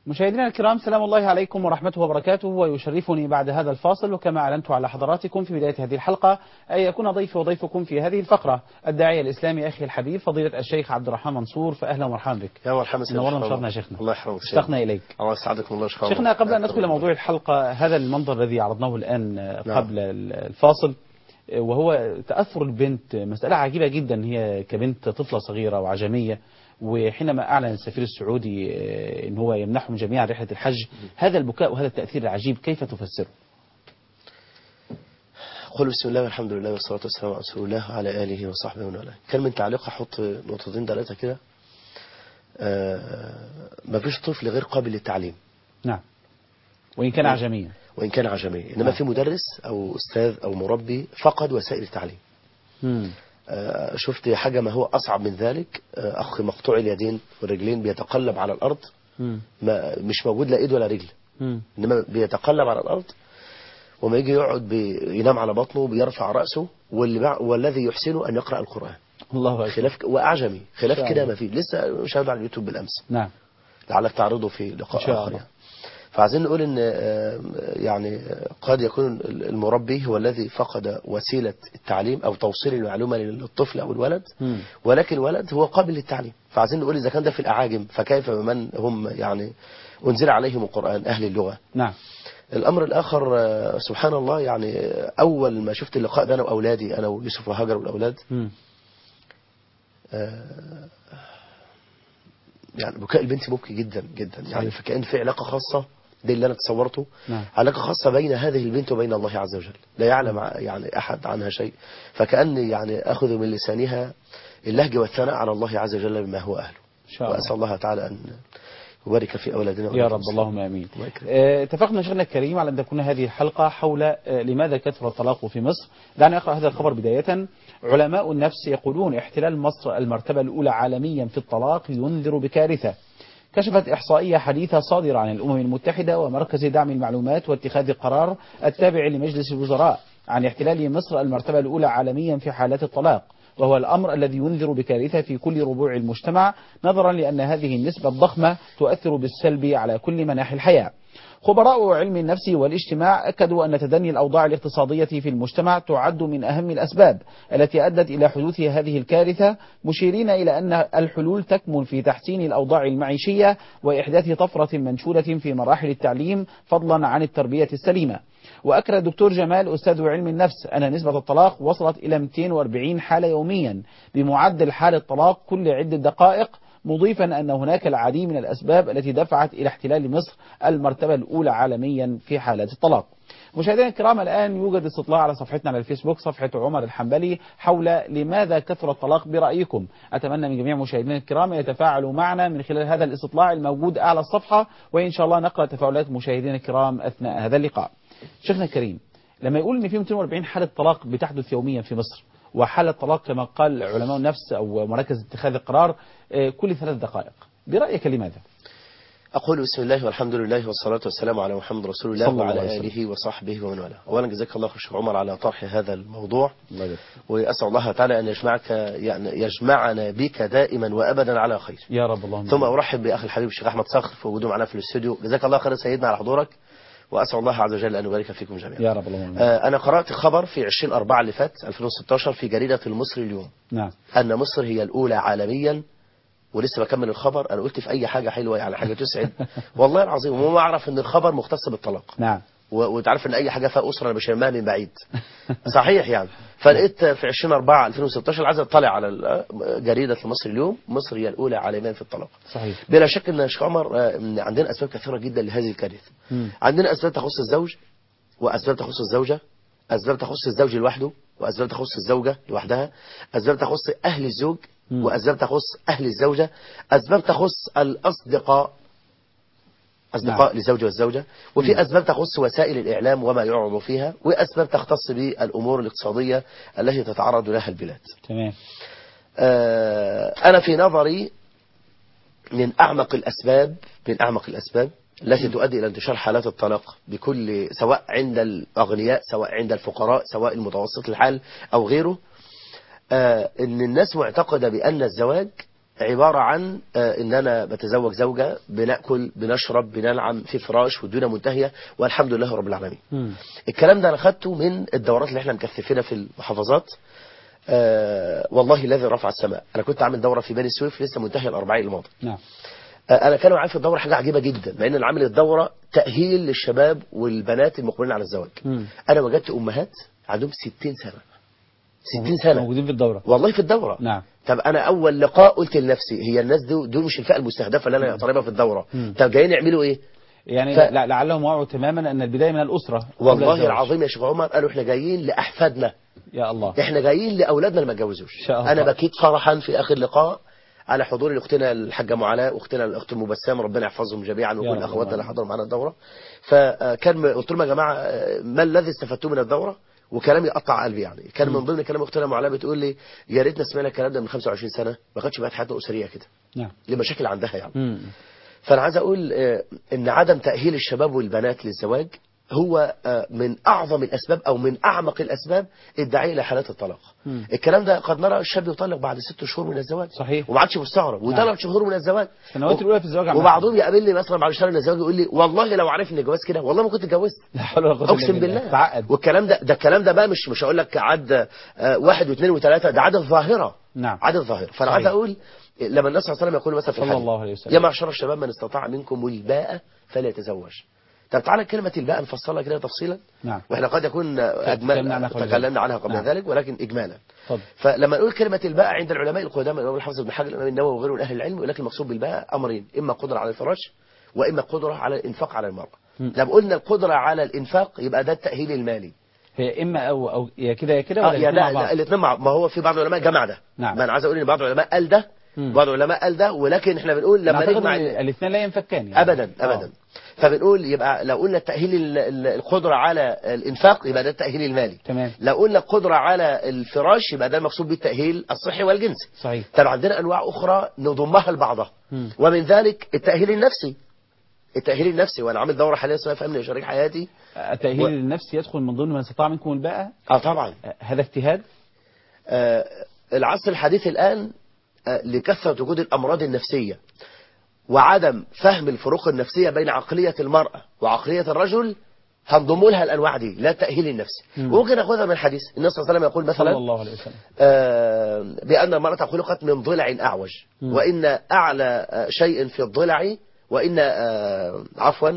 مشاهدينا الكرام سلام الله عليكم ورحمته وبركاته ويشرفني بعد هذا الفاصل وكما أعلنت على حضراتكم في بداية هذه الحلقة أن يكون ضيفي وضيفكم في هذه الفقرة الداعية الإسلامي أخي الحبيب فضيلة الشيخ عبد الرحمن منصور فأهلا ومرحبا بك يا مرحبا سيدي نورنا شيخ وشرفنا عمر. يا شيخنا الله يحفظك اشتقنا إليك الله يسعدكم الله شيخ شيخنا عمر. قبل أن ندخل إلى موضوع الحلقة هذا المنظر الذي عرضناه الآن نعم. قبل الفاصل وهو تأثر البنت مسألة عجيبة جدا هي كبنت طفلة صغيرة وعجمية وحينما أعلن السفير السعودي آه، أن هو يمنحهم جميعا رحلة الحج هذا البكاء وهذا التأثير العجيب كيف تفسره؟ قل بسم الله والحمد لله والصلاة والسلام على رسول الله وعلى آله وصحبه ومن والاه كان من تعليق أحط نقطتين ثلاثة كده آه ما فيش طفل غير قابل للتعليم نعم وإن كان عجميا وإن كان عجمي إنما نعم. في مدرس أو أستاذ أو مربي فقد وسائل التعليم مم. آه شفت حاجة ما هو أصعب من ذلك آه أخ مقطوع اليدين والرجلين بيتقلب على الأرض مم. ما مش موجود لا إيد ولا رجل مم. انما بيتقلب على الارض وما يجي يقعد بي- ينام على بطنه بيرفع راسه واللي بع... والذي يحسنه ان يقرا القران الله أكبر خلاف واعجمي خلاف إن شاء كده الله. ما فيه لسه مشاهد على اليوتيوب بالامس نعم لعلك تعرضه في لقاء إن شاء اخر الله. يعني. فعايزين نقول ان آه، يعني آه، قد يكون المربي هو الذي فقد وسيله التعليم او توصيل المعلومه للطفل او الولد مم. ولكن الولد هو قابل للتعليم فعايزين نقول اذا كان ده في الاعاجم فكيف بمن هم يعني انزل عليهم القران اهل اللغه نعم الأمر الآخر آه، سبحان الله يعني آه، أول ما شفت اللقاء ده أنا وأولادي أنا ويوسف وهاجر والأولاد مم. آه، يعني بكاء البنت مبكي جدا جدا يعني صحيح. فكأن في علاقة خاصة دي اللي أنا تصورته نعم. علاقة خاصة بين هذه البنت وبين الله عز وجل لا يعلم ع- يعني أحد عنها شيء فكأني يعني أخذ من لسانها اللهج والثناء على الله عز وجل بما هو أهله إن شاء وأسأل الله الله تعالى أن يبارك في أولادنا يا وأولاد رب المسلمين. اللهم امين. الله يكرمك. آه، اتفقنا شيخنا الكريم على ان تكون هذه الحلقه حول آه، لماذا كثر الطلاق في مصر. دعني اقرا هذا الخبر بدايه. علماء النفس يقولون احتلال مصر المرتبه الاولى عالميا في الطلاق ينذر بكارثه. كشفت إحصائية حديثة صادرة عن الأمم المتحدة ومركز دعم المعلومات واتخاذ القرار التابع لمجلس الوزراء عن احتلال مصر المرتبة الأولى عالميا في حالات الطلاق وهو الأمر الذي ينذر بكارثة في كل ربوع المجتمع نظرا لأن هذه النسبة الضخمة تؤثر بالسلب على كل مناحي الحياة خبراء علم النفس والاجتماع أكدوا أن تدني الأوضاع الاقتصادية في المجتمع تعد من أهم الأسباب التي أدت إلى حدوث هذه الكارثة مشيرين إلى أن الحلول تكمن في تحسين الأوضاع المعيشية وإحداث طفرة منشورة في مراحل التعليم فضلا عن التربية السليمة وأكد الدكتور جمال أستاذ علم النفس أن نسبة الطلاق وصلت إلى 240 حالة يوميا بمعدل حالة طلاق كل عدة دقائق مضيفا أن هناك العديد من الأسباب التي دفعت إلى احتلال مصر المرتبة الأولى عالميا في حالات الطلاق مشاهدينا الكرام الآن يوجد استطلاع على صفحتنا على الفيسبوك صفحة عمر الحنبلي حول لماذا كثر الطلاق برأيكم أتمنى من جميع مشاهدينا الكرام أن يتفاعلوا معنا من خلال هذا الاستطلاع الموجود أعلى الصفحة وإن شاء الله نقرأ تفاعلات مشاهدينا الكرام أثناء هذا اللقاء شيخنا الكريم لما يقول ان في 240 حاله طلاق بتحدث يوميا في مصر وحاله طلاق كما قال علماء النفس او مراكز اتخاذ القرار آه، كل ثلاث دقائق برايك لماذا؟ أقول بسم الله والحمد لله والصلاة والسلام على محمد رسول الله صلى الله وعلى عليه وسلم. آله وصحبه ومن والاه أولا جزاك الله خير شيخ عمر على طرح هذا الموضوع الله يبارك وأسأل الله تعالى أن يجمعك يعني يجمعنا بك دائما وأبدا على خير يا رب اللهم ثم آمين. أرحب بأخي الحبيب الشيخ أحمد صخر في وجوده معنا في الاستوديو جزاك الله خير سيدنا على حضورك وأسأل الله عز وجل أن يبارك فيكم جميعا يا رب اللهم آمين. آه، أنا قرأت خبر في 20 أربعة اللي فات 2016 في جريدة المصري اليوم نعم أن مصر هي الأولى عالميا ولسه بكمل الخبر أنا قلت في أي حاجة حلوة يعني حاجة تسعد والله العظيم وما أعرف أن الخبر مختص بالطلاق نعم و- وتعرف ان اي حاجه فيها اسره انا بشمها من بعيد صحيح يعني فلقيت في 20 4 2016 عايز اطلع على ال- جريده المصري اليوم مصر هي الاولى عالميا في الطلاق صحيح بلا شك ان يا شيخ عمر آه، إن عندنا اسباب كثيره جدا لهذه الكارثه مم. عندنا اسباب تخص الزوج واسباب تخص الزوجه اسباب تخص الزوج لوحده واسباب تخص الزوجه لوحدها اسباب تخص اهل الزوج مم. واسباب تخص اهل الزوجه اسباب تخص الاصدقاء أصدقاء نعم. للزوج والزوجة وفي أسباب تخص وسائل الإعلام وما يعرض فيها وأسباب تختص بالأمور الاقتصادية التي تتعرض لها البلاد تمام آه، أنا في نظري من أعمق الأسباب من أعمق الأسباب التي تؤدي إلى انتشار حالات الطلاق بكل سواء عند الأغنياء سواء عند الفقراء سواء المتوسط الحال أو غيره آه، إن الناس معتقدة بأن الزواج عبارة عن آه، ان انا بتزوج زوجة بناكل بنشرب بنلعب في فراش والدنيا منتهية والحمد لله رب العالمين مم. الكلام ده انا خدته من الدورات اللي احنا مكثفينها في المحافظات آه والله الذي رفع السماء انا كنت عامل دوره في بني سويف لسه منتهيه الاربعين الماضي نعم آه انا كانوا معايا في الدوره حاجه عجيبه جدا مع ان انا عامل الدوره تاهيل للشباب والبنات المقبلين على الزواج مم. انا وجدت امهات عندهم 60 سنه 60 سنه موجودين في الدورة والله في الدوره نعم طب انا اول لقاء قلت لنفسي هي الناس دول دول مش الفئه المستهدفه اللي انا طالبها في الدوره مم. طب جايين يعملوا ايه يعني ف- لا لعلهم وعوا تماما أن البداية من الأسرة قبل والله الزواج. العظيم يا شيخ عمر قالوا احنا جايين لاحفادنا يا الله احنا جايين لاولادنا اللي ما اتجوزوش إن شاء الله. انا بكيت فرحا في اخر لقاء على حضور اختنا الحاجه ام علاء واختنا الاخت ام بسام ربنا يحفظهم جميعا يا وكل رب اخواتنا اللي اللهم. حضروا معانا الدوره فكان قلت لهم يا جماعه آه، ما الذي استفدتوه من الدوره وكلامي قطع قلبي يعني كان من ضمن كلام اختنا ام علاء بتقول لي يا ريتنا سمعنا الكلام ده من 25 سنه ما كانتش بقت حياتنا اسريه كده نعم لمشاكل عندها يعني مم. فانا عايز اقول آه، ان عدم تاهيل الشباب والبنات للزواج هو آه، من اعظم الاسباب او من اعمق الاسباب الداعيه لحالات الطلاق مم. الكلام ده قد نرى الشاب يطلق بعد ست شهور من الزواج صحيح. وما عادش مستغرب وثلاث شهور من الزواج السنوات و- الأولى في الزواج عامة. وبعضهم يقابلني مثلا بعد شهر من الزواج يقول لي والله لو عارف ان الجواز كده والله ما كنت اتجوزت لا حول ولا قوة إلا اقسم بالله تعقد والكلام ده ده الكلام ده بقى مش مش هقول لك عد آه، واحد واثنين وثلاثه ده عدد ظاهره نعم عدد ظاهره فانا صحيح. عايز اقول لما النبي صلى الله عليه وسلم يقول مثلا في صلى الحديث الله عليه وسلم. يا معشر الشباب من استطاع منكم الباءة فليتزوج طب تعالى كلمة الباء نفصلها كده تفصيلا نعم واحنا قد يكون تكلمنا عنها أجمل قبل تكلمنا ذلك. عنها قبل نعم. ذلك ولكن إجمالا اتفضل فلما نقول كلمة الباء عند العلماء القدامى الإمام الحافظ بن حجر الإمام النووي وغيره من أهل العلم ولكن المقصود بالباء أمرين إما قدرة على الفراش وإما قدرة على الإنفاق على المرأة مم. لما قلنا القدرة على الإنفاق يبقى ده التأهيل المالي هي إما أو أو يا كده يا كده اه ولا يا الاتنين ده مع بعض الاثنين مع ما هو في بعض العلماء جمع ده نعم. ما انا عايز اقول ان بعض العلماء قال ده مم. بعض العلماء قال ده ولكن احنا بنقول لما نعتقد نجمع إن الاثنين لا ينفكان يعني. ابدا آه. ابدا فبنقول يبقى لو قلنا التاهيل ال- ال- القدره على الانفاق يبقى ده التاهيل المالي تمام لو قلنا القدره على الفراش يبقى ده المقصود بالتاهيل الصحي والجنسي صحيح طب عندنا انواع اخرى نضمها لبعضها مم. ومن ذلك التاهيل النفسي التاهيل النفسي وانا عامل دوره حاليا اسمها فهمني شريك حياتي التأهيل و- النفسي يدخل من ضمن من استطاع منكم الباءة اه طبعا آه، هذا اجتهاد آه، العصر الحديث الآن آه، لكثرة وجود الأمراض النفسية وعدم فهم الفروق النفسية بين عقلية المرأة وعقلية الرجل هنضم لها الأنواع دي لا التأهيل النفسي مم. وممكن ناخذها من الحديث النبي صلى الله عليه وسلم يقول صلى مثلا الله عليه وسلم آه، بأن المرأة خلقت من ضلع أعوج مم. وإن أعلى آه، شيء في الضلع وإن آه، عفوا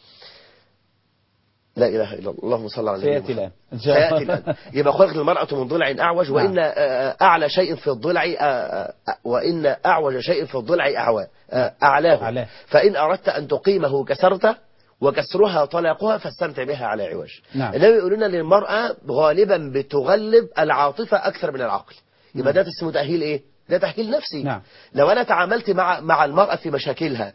لا إله إلا الله اللهم صل على النبي سيأتي محمد. الآن إن شاء الله. سيأتي الآن يبقى خلقت المرأة من ضلع أعوج وإن نعم. آه، أعلى شيء في الضلع آه، آه، وإن أعوج شيء في الضلع أعوى آه، أعلاه أعلاه. فإن أردت أن تقيمه كسرته وكسرها طلاقها فاستمتع بها على عوج نعم. النبي يقول لنا للمرأة غالبا بتغلب العاطفة أكثر من العقل يبقى ده اسمه تأهيل إيه؟ ده تأهيل نفسي نعم. لو أنا تعاملت مع مع المرأة في مشاكلها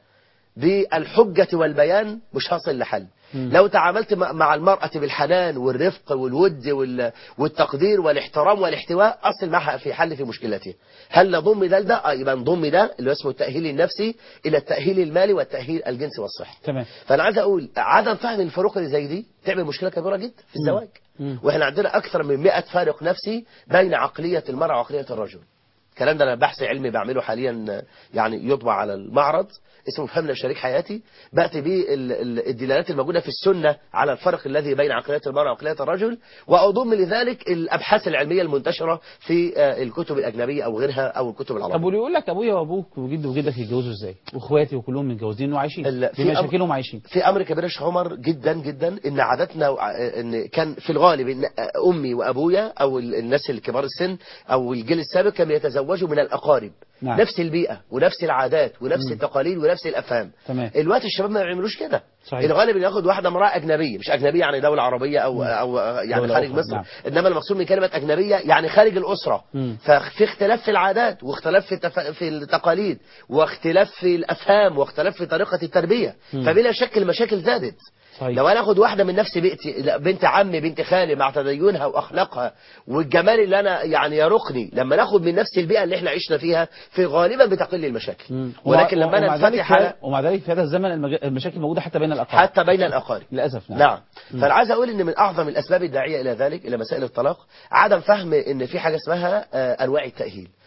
بالحجة والبيان مش هصل لحل مم. لو تعاملت مع مع المرأة بالحنان والرفق والود وال- والتقدير والاحترام والاحتواء أصل معها في حل في مشكلتها هل نضم ده لده آه، يبقى نضم ده اللي هو اسمه التأهيل النفسي إلى التأهيل المالي والتأهيل الجنسي والصحي تمام فأنا عايز أقول عدم فهم الفروق اللي زي دي تعمل مشكلة كبيرة جدا في الزواج مم. واحنا عندنا أكثر من 100 فارق نفسي بين عقلية المرأة وعقلية الرجل الكلام ده انا بحث علمي بعمله حاليا يعني يطبع على المعرض اسمه فهمنا شريك حياتي باتي به ال- ال- الدلالات الموجوده في السنه على الفرق الذي بين عقليه المراه وعقليه الرجل واضم لذلك الابحاث العلميه المنتشره في آه، الكتب الاجنبيه او غيرها او الكتب طب العربيه واللي يقول لك ابويا وابوك وجد وجدك يتجوزوا ازاي واخواتي وكلهم متجوزين وعايشين ال- في بمشاكلهم عايشين في امر كبير يا شيخ عمر جدا جدا ان عاداتنا وع- ان كان في الغالب ان امي وابويا او ال- الناس الكبار السن او الجيل السابق كانوا يتزوجوا من الاقارب نعم. نفس البيئه ونفس العادات ونفس مم. التقاليد ونفس الافهام تمام الوقت الشباب ما بيعملوش كده صحيح. الغالب ان ياخد واحده امراه اجنبيه مش اجنبيه يعني دوله عربيه او مم. او يعني دولة خارج أخرى، مصر نعم. انما المقصود من كلمه اجنبيه يعني خارج الاسره مم. ففي اختلاف في العادات واختلاف في التف... في التقاليد واختلاف في الافهام واختلاف في طريقه التربيه مم. فبلا شك المشاكل زادت صحيح لو انا اخد واحده من نفس بيئتي لا، بنت عمي بنت خالي مع تدينها واخلاقها والجمال اللي انا يعني يرقني لما ناخد من نفس البيئه اللي احنا عشنا فيها في غالبا بتقل المشاكل مم. ولكن ومع- لما انا ومع ذلك انفتح على ومع ذلك في هذا الزمن المج- المشاكل موجوده حتى بين الاقارب حتى بين الاقارب للاسف نعم نعم مم. فانا عايز اقول ان من اعظم الاسباب الداعيه الى ذلك الى مسائل الطلاق عدم فهم ان في حاجه اسمها آه، انواع التاهيل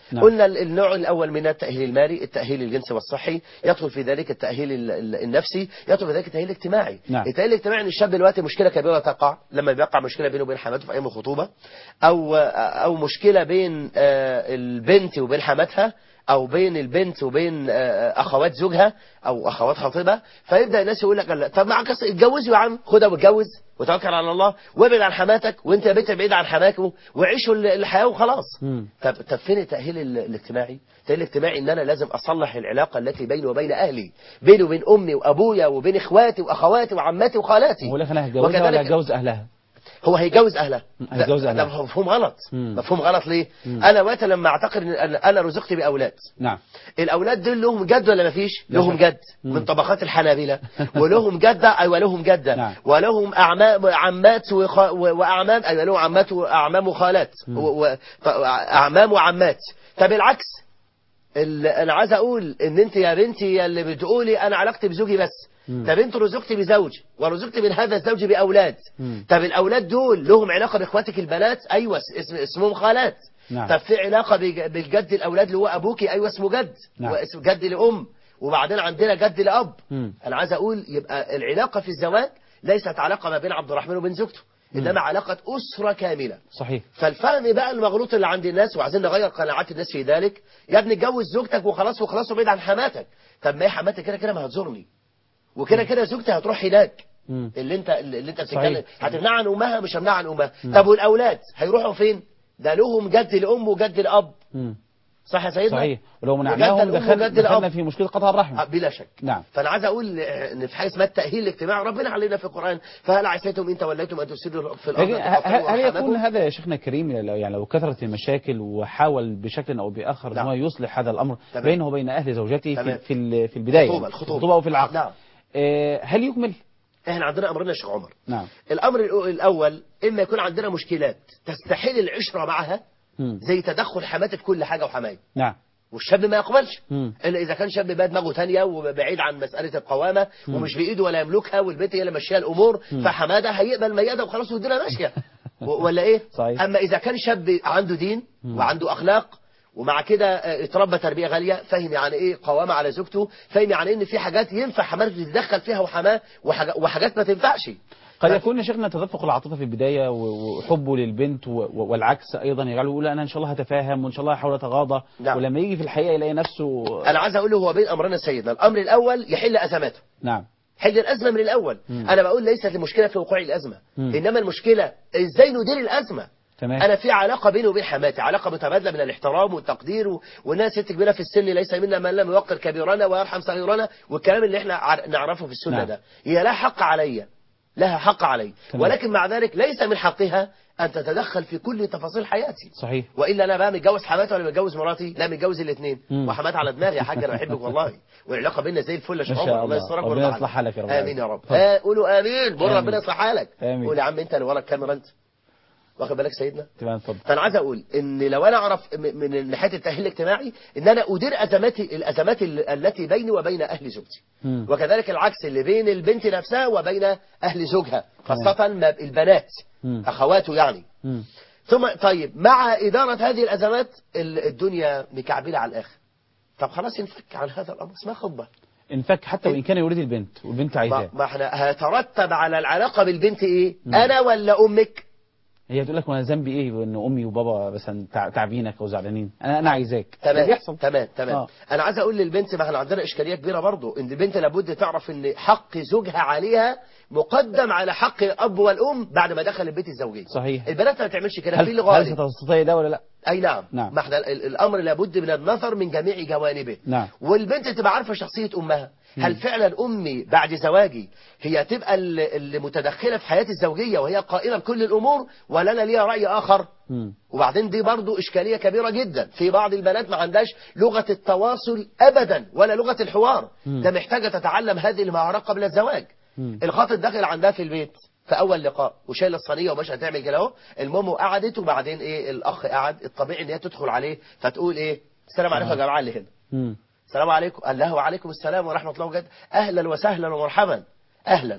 نعم. قلنا ال- النوع الأول من التأهيل المالي التأهيل الجنسي والصحي يدخل في ذلك التأهيل ال- ال- النفسي يدخل في ذلك التأهيل الاجتماعي نعم. التأهيل الاجتماعي ان الشاب دلوقتي مشكلة كبيرة تقع لما بيقع مشكلة بينه وبين حماته في أيام الخطوبة أو أو مشكلة بين آه، البنت وبين حماتها او بين البنت وبين آه، اخوات زوجها او اخوات خطيبها فيبدا الناس يقول لك لا طب معاك أصل اتجوز يا عم خدها واتجوز وتوكل على الله وابعد عن حماتك وانت يا بنت بعيد عن حماك وعيشوا ال- الحياه وخلاص مم. طب طب فين التاهيل ال- الاجتماعي؟ التاهيل الاجتماعي ان انا لازم اصلح العلاقه التي بيني وبين اهلي بيني وبين امي وابويا وبين اخواتي واخواتي وعماتي وخالاتي هو لك انا هتجوزها ولا وكذلك هتجوز اهلها هو هيجوز اهلها هيجوز ده- أهلها. ده مفهوم غلط مم. مفهوم غلط ليه مم. انا وقت لما اعتقد ان أنا- انا رزقت باولاد نعم الاولاد دول لهم جد ولا مفيش لا لهم شك. جد مم. من طبقات الحنابلة ولهم جدة ايوه لهم جدة نعم. ولهم اعمام عمات وخ... و- واعمام ايوه لهم عمات واعمام وخالات مم. و... و... ط- اعمام وعمات طب العكس ال... انا عايز اقول ان انت يا بنتي يا اللي بتقولي انا علاقتي بزوجي بس مم. طب انت رزقت بزوج ورزقت من هذا الزوج باولاد مم. طب الاولاد دول لهم علاقه باخواتك البنات ايوه اسم اسمهم خالات نعم. طب في علاقه بج- بالجد الاولاد اللي هو ابوكي ايوه اسمه جد نعم. واسم جد لام وبعدين عندنا جد لاب مم. انا عايز اقول يبقى العلاقه في الزواج ليست علاقه ما بين عبد الرحمن وبين زوجته انما علاقه اسره كامله صحيح فالفهم بقى المغلوط اللي عند الناس وعايزين نغير قناعات الناس في ذلك يا ابني اتجوز زوجتك وخلاص وخلاص وبعيد عن حماتك طب ما هي حماتك كده كده ما هتزورني وكده كده زوجتي هتروح هناك مم. اللي انت اللي انت صحيح. بتتكلم هتمنع عن امها مش همنع عن امها طب والاولاد هيروحوا فين ده لهم جد الام وجد الاب مم. صح يا سيدنا صحيح ولو وجد منعناهم الأم دخلنا, وجد الأب. دخلنا في مشكلة قطع الرحم آه، بلا شك نعم فانا عايز اقول ان في حاجه اسمها التاهيل الاجتماعي ربنا علينا في القران فهل عسيتم ان توليتم ان تفسدوا في الارض لكن وتقطعوا هل, هل يكون أرحامكم؟ هذا يا شيخنا الكريم لو- يعني لو كثرت المشاكل وحاول بشكل او باخر ان نعم. هو يصلح هذا الامر تمام. بينه وبين اهل زوجته في تمام. في ال- في البدايه الخطوبة- يعني. الخطوبة. الخطوبه وفي العقد نعم. آه، هل يكمل؟ احنا عندنا امرنا يا شيخ عمر نعم الامر الأو- الاول اما يكون عندنا مشكلات تستحيل العشره معها مم. زي تدخل حماتي في كل حاجه وحماي نعم والشاب ما يقبلش مم. الا اذا كان شاب بقى دماغه تانية وبعيد عن مساله القوامه ومش بايده ولا يملكها والبنت هي اللي ماشيه الامور فحماده هيقبل مياده وخلاص والدنيا ماشيه و- ولا ايه صحيح. اما اذا كان شاب عنده دين وعنده اخلاق ومع كده آه، اتربى تربيه غاليه فاهم يعني ايه قوامه على زوجته فاهم يعني ان في حاجات ينفع حماته تتدخل فيها وحماه وحاجا- وحاجات ما تنفعش قد ف- يكون يا شيخنا تدفق العاطفه في البدايه و- وحبه للبنت و- و- والعكس ايضا يجعله يقول انا ان شاء الله هتفاهم وان شاء الله هحاول اتغاضى نعم. ولما يجي في الحقيقه يلاقي نفسه انا عايز اقول له هو بين امرنا سيدنا الامر الاول يحل ازماته نعم حل الازمه من الاول مم. انا بقول ليست المشكله في وقوع الازمه مم. انما المشكله ازاي ندير الازمه تمام انا في علاقه بيني وبين حماتي علاقه متبادله من الاحترام والتقدير و... وانها ست كبيره في السن ليس منا من لم يوقر كبيرنا ويرحم صغيرنا والكلام اللي احنا ع- نعرفه في السنه نعم. ده هي لها حق عليا لها حق علي تمام. ولكن مع ذلك ليس من حقها ان تتدخل في كل تفاصيل حياتي صحيح والا انا بقى متجوز حماتي ولا متجوز مراتي لا متجوز الاثنين مم. وحماتي على دماغي يا حاج انا بحبك والله والعلاقه بيننا زي الفل يا شيخ ما شاء عمر الله. يسترك ربنا ويرضى عنك. يصلح حالك يا رب امين يا رب اتفضل. آه قولوا امين بقول آمين. ربنا يصلح حالك آمين. قول يا عم انت اللي وراك كاميرا انت واخد بالك سيدنا تمام اتفضل فانا عايز اقول ان لو انا اعرف م- من ناحيه التاهيل الاجتماعي ان انا ادير ازماتي الازمات ال- التي بيني وبين اهل زوجتي مم. وكذلك العكس اللي بين البنت نفسها وبين اهل زوجها خاصه ما- البنات مم. اخواته يعني مم. ثم طيب مع إدارة هذه الأزمات ال- الدنيا مكعبلة على الآخر طب خلاص ينفك عن هذا الأمر اسمها خطبة انفك حتى وان كان يريد البنت والبنت ما, عايزاه ما احنا هيترتب على العلاقة بالبنت إيه أنا ولا أمك هي تقول لك وانا ذنبي ايه ان امي وبابا مثلا تع- تعبينك او زعلانين انا انا عايزاك ده تمام بيحصل تمام تمام آه. انا عايز اقول للبنت ما احنا عندنا اشكاليه كبيره برضو ان البنت لابد تعرف ان حق زوجها عليها مقدم على حق الاب والام بعد ما دخل البيت الزوجيه صحيح البنات ما بتعملش كده في هل, هل الغالب ستستطيع ده ولا لا اي نعم نعم. ما احنا ال- الامر لابد من النظر من جميع جوانبه نعم. والبنت تبقى عارفه شخصيه امها هل فعلا امي بعد زواجي هي تبقى ال- اللي متدخله في حياتي الزوجيه وهي قائمه بكل الامور ولا انا ليها راي اخر مم. وبعدين دي برضو إشكالية كبيرة جدا في بعض البنات ما عندهاش لغة التواصل أبدا ولا لغة الحوار مم. ده محتاجة تتعلم هذه المهارات قبل الزواج مم. الخاطب داخل عندها في البيت في أول لقاء وشايل الصينية ومش هتعمل كده أهو المهم وقعدت وبعدين إيه الأخ قعد الطبيعي إن هي تدخل عليه فتقول إيه السلام عليكم يا جماعة اللي هنا مم. السلام عليكم قال له وعليكم السلام ورحمة الله وبركاته أهلا وسهلا ومرحبا أهلا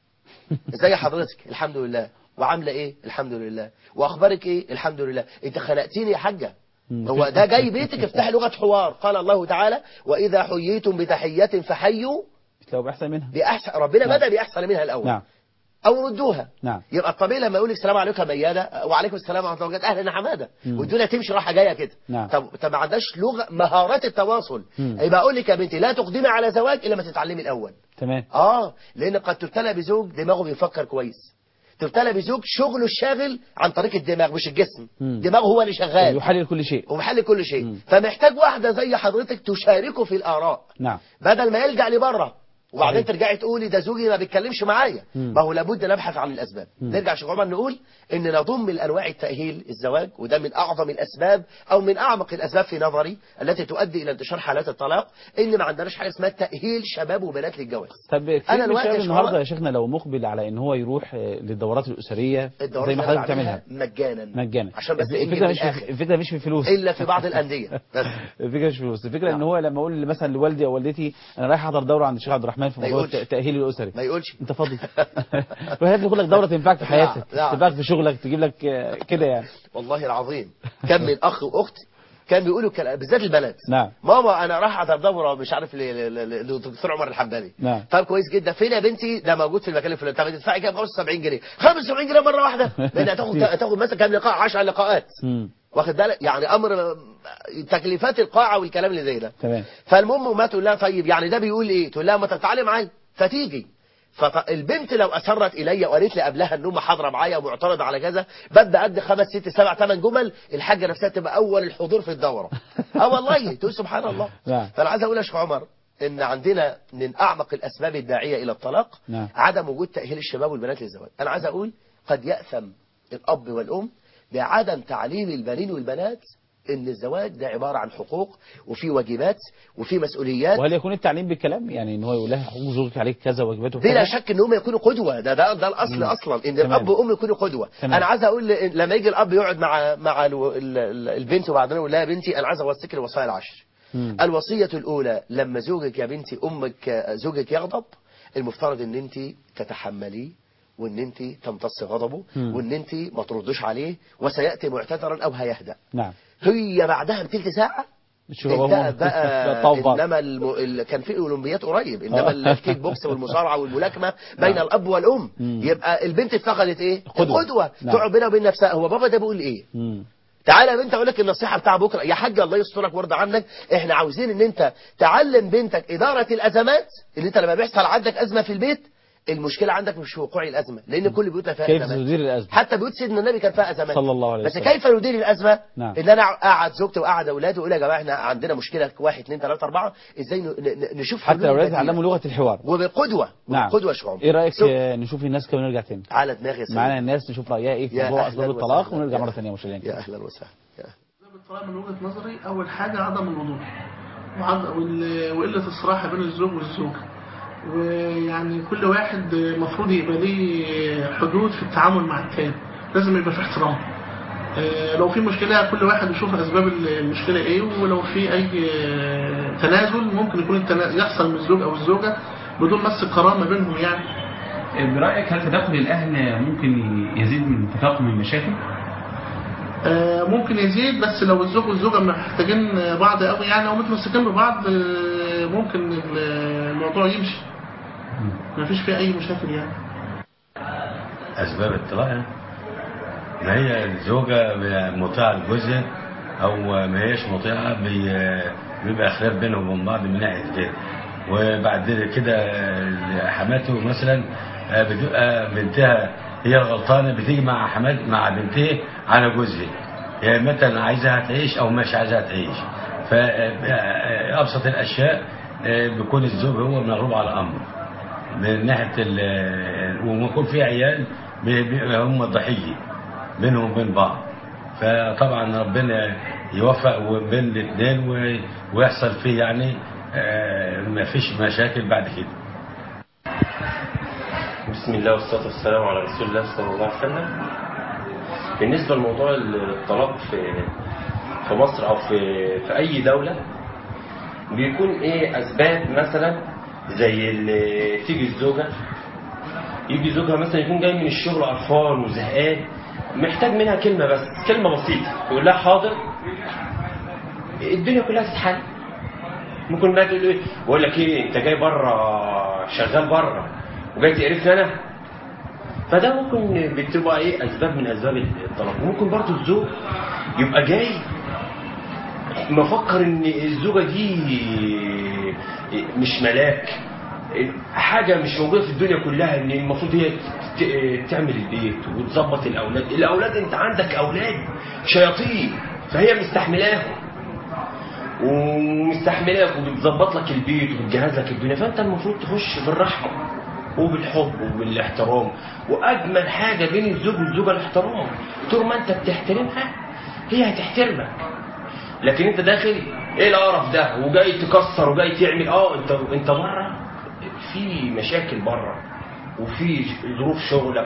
ازي حضرتك الحمد لله وعامله ايه الحمد لله واخبارك ايه الحمد لله انت خنقتيني يا حاجه مم. هو ده جاي بيتك افتح لغة حوار قال الله تعالى وإذا حييتم بتحية فحيوا لو بأحسن منها بأحسن ربنا نعم. بدأ بأحسن منها الأول نعم أو ردوها نعم يبقى الطبيعي لما يقول لك السلام عليكم يا ميادة وعليكم السلام ورحمة الله وبركاته أهلا يا حمادة مم. والدنيا تمشي راحة جاية كده نعم. طب طب ما عندهاش لغة مهارات التواصل مم. يبقى أقول لك يا بنتي لا تقدمي على زواج إلا ما تتعلمي الأول تمام اه لان قد تبتلى بزوج دماغه بيفكر كويس تبتلى بزوج شغله الشاغل عن طريق الدماغ مش الجسم مم. دماغه هو اللي شغال يحلل كل شيء ومحل كل شيء مم. فمحتاج واحدة زي حضرتك تشاركه في الآراء نعم بدل ما يلجأ لبره وبعدين صحيح. ترجعي تقولي ده زوجي ما بيتكلمش معايا مم. ما هو لابد نبحث عن الأسباب مم. نرجع شيخ عمر نقول إن نضم الأنواع التأهيل الزواج وده من أعظم الأسباب أو من أعمق الأسباب في نظري التي تؤدي إلى انتشار حالات الطلاق إن ما عندناش حاجة اسمها تأهيل شباب وبنات للجواز طب أنا أنا الوقت الشباب يا النهارده شباب- يا شيخنا لو مقبل على ان هو يروح آه، للدورات الاسريه الدورات زي ما اللي حضرتك بعملها بتعملها مجانا مجانا عشان بس انجز الفكره مش الآخر. في الفكره مش في فلوس إلا في بعض الأندية بس الفكره مش في فلوس الفكره ان نعم. هو لما اقول مثلا لوالدي او والدتي انا رايح احضر دوره عند الشيخ عبد الرحمن في ما موضوع يقولش. التاهيل الاسري ما يقولش انت فاضي وهي تاخد لك دوره تنفعك في نعم، حياتك نعم. تنفعك في شغلك تجيب لك آه، كده يعني والله العظيم كم من اخ واخت كان بيقولوا كلام بالذات البنات نعم. ماما انا رايح احضر دوره مش عارف ل- ل- ل- للدكتور عمر الحنبلي نعم. طب كويس جدا فين يا بنتي ده موجود في المكان الفلاني طب تدفعي كام 75 جنيه 75 جنيه مره واحده لان هتاخد هتاخد مثلا كام لقاء 10 لقاءات مم. واخد بالك يعني امر تكليفات القاعه والكلام اللي زي ده تمام فالمهم ما تقول لها طيب يعني ده بيقول ايه تقول لها ما تعالي معايا فتيجي فالبنت لو اسرت الي وقالت لي قبلها ان هم حاضره معايا ومعترضه على كذا ببدا ادي خمس ست سبع ثمان جمل الحاجه نفسها تبقى اول الحضور في الدوره اه والله تقول سبحان الله نعم. فانا عايز اقول يا شيخ عمر ان عندنا من اعمق الاسباب الداعيه الى الطلاق نعم. عدم وجود تاهيل الشباب والبنات للزواج انا عايز اقول قد ياثم الاب والام بعدم تعليم البنين والبنات ان الزواج ده عباره عن حقوق وفي واجبات وفي مسؤوليات وهل يكون التعليم بالكلام يعني ان هو يقول لها حقوق زوجك عليك كذا واجباته بلا كذا شك ان هم يكونوا قدوه ده ده, ده الاصل مم. اصلا ان تمام. الاب والام يكونوا قدوه تمام. انا عايز اقول ل- لما يجي الاب يقعد مع مع الو- ال- ال- البنت وبعدين يقول لها يا بنتي انا عايز اوصيك الوصايا العشر مم. الوصيه الاولى لما زوجك يا بنتي امك زوجك يغضب المفترض ان انت تتحمليه وان انت تمتص غضبه مم. وان انت ما تردش عليه وسياتي معتذرا او هيهدأ نعم هي بعدها بثلث ساعه شوف انتهى هو بقى طاوع بعض. انما الم... ال... كان في اولمبيات قريب انما آه. الكيك بوكس والمصارعه والملاكمه بين نعم. الاب والام مم. يبقى البنت اتفقدت ايه قدوة. قدوه نعم. تقعد بينها وبين نفسها هو بابا ده بيقول ايه مم. تعالى يا بنت اقول لك النصيحه بتاع بكره يا حاج الله يسترك ويرضى عنك احنا عاوزين ان انت تعلم بنتك اداره الازمات ان انت لما بيحصل عندك ازمه في البيت المشكله عندك مش في وقوع الازمه لان كل بيوتنا فيها كيف ازمات تدير الازمه حتى بيوت سيدنا النبي كان فيها ازمات صلى الله عليه بس وسلم. كيف ندير الازمه نعم. ان انا اقعد زوجتي واقعد اولادي واقول يا جماعه احنا عندنا مشكله واحد اثنين ثلاثه اربعه ازاي ن- ن- نشوف حتى حلول الاولاد بديلة. يتعلموا لغه الحوار وبقدوه نعم وبقدوه شعوب ايه رايك سو- آه، نشوف الناس كده ونرجع تاني على دماغي يا سيدي معانا الناس نشوف رايها ايه في يا موضوع أهلاً اسباب الطلاق وسهلاً. ونرجع يا- مره ثانيه مشاهدينا يا اهلا وسهلا يا أهلاً. أسباب الطلاق من وجهة نظري أول حاجة عدم الوضوح وعد- وال- وقلة الصراحة بين الزوج والزوجة ويعني كل واحد المفروض يبقى ليه حدود في التعامل مع التاني لازم يبقى في احترام آه، لو في مشكلة كل واحد يشوف أسباب المشكلة إيه ولو في أي آه، تنازل ممكن يكون التنا- يحصل من الزوج أو الزوجة بدون مس كرامة بينهم يعني برأيك هل تدخل الأهل ممكن يزيد من تفاقم المشاكل؟ آه، ممكن يزيد بس لو الزوج والزوجة محتاجين بعض قوي يعني او متمسكين ببعض آه، ممكن ال- الموضوع يمشي ما فيش فيه اي مشاكل يعني أسباب الطلاق يعني. ما هي الزوجة مطيعة لجوزها أو ما هيش مطيعة بي- بيبقى خلاف بينهم وبين بعض من ناحية كده وبعد كده حماته مثلا آه، بتبقى بنتها هي الغلطانة بتيجي مع حمات مع بنتها على جوزها هي مثلا عايزها تعيش أو مش عايزها تعيش فأبسط الأشياء آه، بيكون الزوج هو مغلوب على أمره من ناحيه ال- وما يكون في عيال بي- بي- هم الضحيه بينهم وبين بعض فطبعا ربنا يوفق بين الاثنين و- ويحصل فيه يعني آه، ما فيش مشاكل بعد كده بسم الله والصلاة والسلام على رسول الله صلى الله عليه وسلم بالنسبة لموضوع الطلاق في في مصر أو في في أي دولة بيكون إيه أسباب مثلا زي اللي تيجي الزوجة يجي زوجها مثلا يكون جاي من الشغل قرفان وزهقان محتاج منها كلمة بس كلمة بسيطة يقول لها حاضر الدنيا كلها تتحل ممكن بقى تقول ايه بقول لك ايه انت جاي بره شغال بره وجاي تقرفني انا فده ممكن بتبقى ايه اسباب من اسباب الطلاق وممكن برضو الزوج يبقى جاي مفكر ان الزوجه دي مش ملاك حاجه مش موجوده في الدنيا كلها ان المفروض هي ت- تعمل البيت وتظبط الاولاد الاولاد انت عندك اولاد شياطين فهي مستحملاهم ومستحملاك وبتظبط لك البيت وبتجهز لك الدنيا فانت المفروض تخش بالرحمه وبالحب وبالاحترام واجمل حاجه بين الزوج والزوجه الاحترام طول ما انت بتحترمها هي هتحترمك لكن انت داخل ايه القرف ده وجاي تكسر وجاي تعمل اه انت انت بره في مشاكل بره وفي ظروف شغلك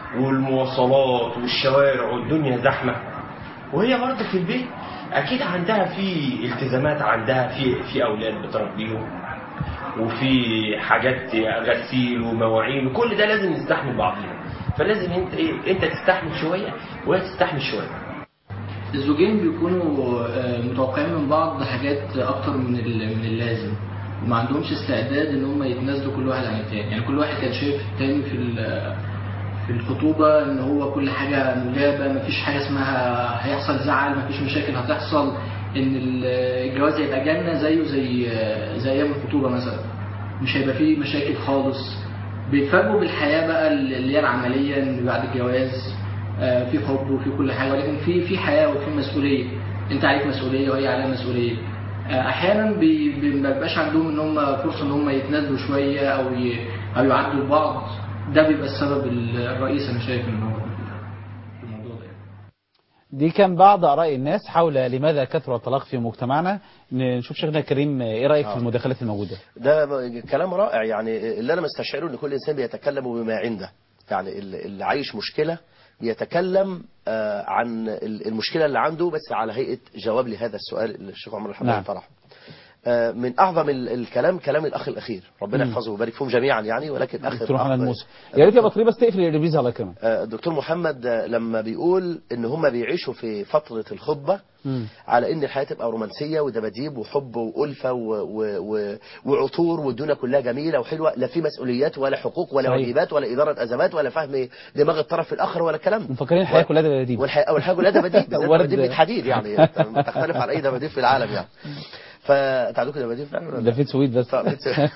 والمواصلات والشوارع والدنيا زحمه وهي برضه في البيت اكيد عندها في التزامات عندها في في اولاد بتربيهم وفي حاجات غسيل ومواعين وكل ده لازم نستحمل بعضينا فلازم انت ايه انت تستحمل شويه وهي تستحمل شويه الزوجين بيكونوا آه، متوقعين من بعض حاجات اكتر من ال- من اللازم وما عندهمش استعداد ان هم يتنازلوا كل واحد عن التاني يعني كل واحد كان شايف التاني في ال- في الخطوبة ان هو كل حاجة مجابة مفيش حاجة اسمها هيحصل زعل مفيش مشاكل هتحصل ان ال- الجواز هيبقى جنة زيه زي زي ايام الخطوبة مثلا مش هيبقى فيه مشاكل خالص بيتفاجئوا بالحياة بقى اللي هي العملية ان بعد الجواز آه، في حب وفي كل حاجة ولكن في في حياة وفي مسؤولية انت عليك مسؤولية وهي عليها مسؤولية آه، احيانا بي بي- ما بيبقاش عندهم ان هم فرصة ان هم يتنازلوا شوية او ي- او يعدوا لبعض ده بيبقى السبب الرئيسي انا شايف ان هو في الموضوع ده يعني. دي كان بعض آراء الناس حول لماذا كثر الطلاق في مجتمعنا نشوف شيخنا الكريم ايه رأيك في آه. المداخلات الموجودة ده كلام رائع يعني اللي انا مستشعره ان كل انسان بيتكلم بما عنده يعني اللي اللي عايش مشكله بيتكلم آه، عن ال- المشكله اللي عنده بس على هيئه جواب لهذا السؤال اللي الشيخ عمر الحمد نعم. طرحه آه، من اعظم ال- الكلام كلام الاخ الاخير ربنا مم. يحفظه ويبارك فيهم جميعا يعني ولكن اخ دكتور محمد الأخ- موسى يا ريت يا بطري بس تقفل الريبيز الله يكرمك آه، الدكتور محمد آه، لما بيقول ان هم بيعيشوا في فتره الخطبه مم. على ان الحياه تبقى رومانسيه ودباديب وحب والفه و... و... و... وعطور والدنيا كلها جميله وحلوه لا في مسؤوليات ولا حقوق ولا صحيح. واجبات ولا اداره ازمات ولا فهم دماغ الطرف الاخر ولا كلام مفكرين الحياة و- كلها دباديب والحياه والحياه كلها دباديب بالذات ورد. دباديب حديد يعني أنت تختلف عن اي دباديب في العالم يعني فانت عندكم دباديب فعلا ولا ده لا؟ في سويت بس ف-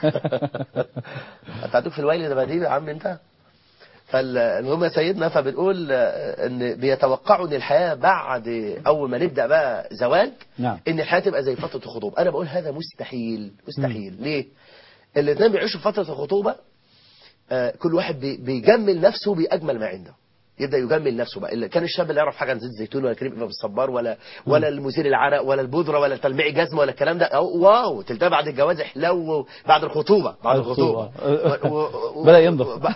انت عندك في الويل دباديب يا عم انت فالمهم يا سيدنا فبنقول آه، ان بيتوقعوا ان الحياه بعد اول ما نبدا بقى زواج نعم ان الحياه تبقى زي فتره الخطوبه انا بقول هذا مستحيل مستحيل ليه الاثنين بيعيشوا في فتره الخطوبه آه، كل واحد بي- بيجمل نفسه باجمل ما عنده يبدا يجمل نفسه بقى اللي كان الشاب اللي يعرف حاجه عن زيت الزيتون ولا كريم بالصبار ولا ولا المزيل العرق ولا البودره ولا تلميع جزمه ولا الكلام ده أو واو تلتقى بعد الجواز حلو بعد الخطوبه بعد الخطوبه و- و- و- بدأ ينضف و-